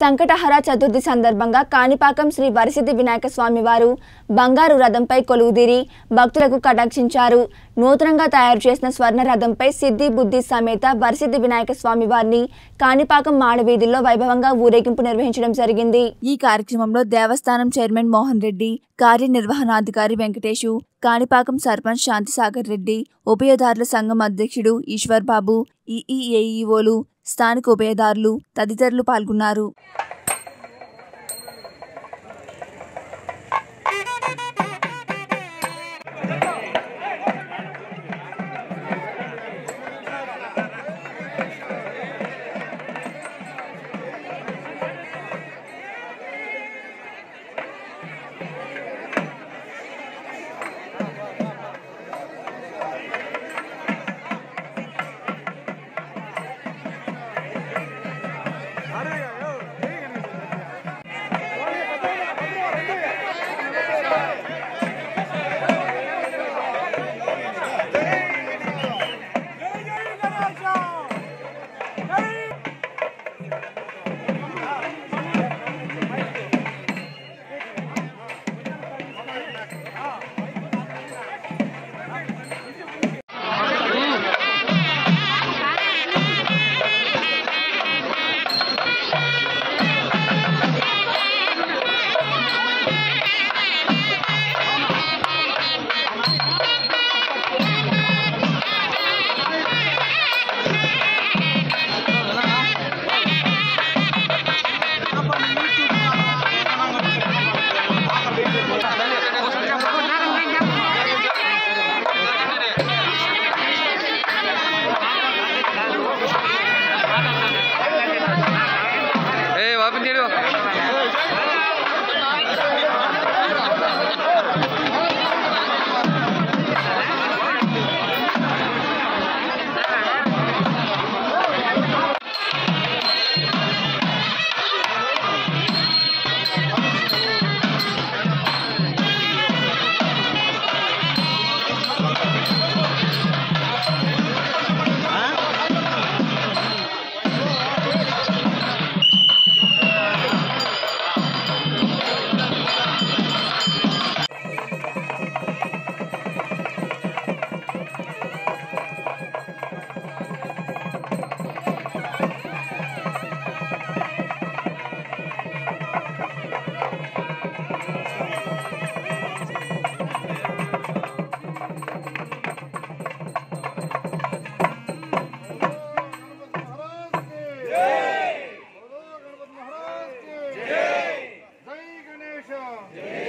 సంకటహర చతుర్థి సందర్భంగా కాణిపాకం శ్రీ వరసిద్ధి వినాయక స్వామి వారు బంగారు రథంపై కొలువుదీరి భక్తులకు కటాక్షించారు నూతనంగా తయారు చేసిన స్వర్ణ రథంపై సిద్ధి బుద్ధి సమేత వరసిద్ధి వినాయక స్వామి వారిని కాణిపాకం మాడవీధుల్లో వైభవంగా ఊరేగింపు నిర్వహించడం జరిగింది ఈ కార్యక్రమంలో దేవస్థానం చైర్మన్ మోహన్ రెడ్డి కార్యనిర్వహణాధికారి వెంకటేషు కాణిపాకం సర్పంచ్ శాంతిసాగర్ రెడ్డి ఉభయదారుల సంఘం అధ్యక్షుడు ఈశ్వర్ బాబు ఈఈఏఈఓలు స్థానిక ఉభయదారులు తదితరులు పాల్గొన్నారు ఏ వాపి నీడు జై గణేశ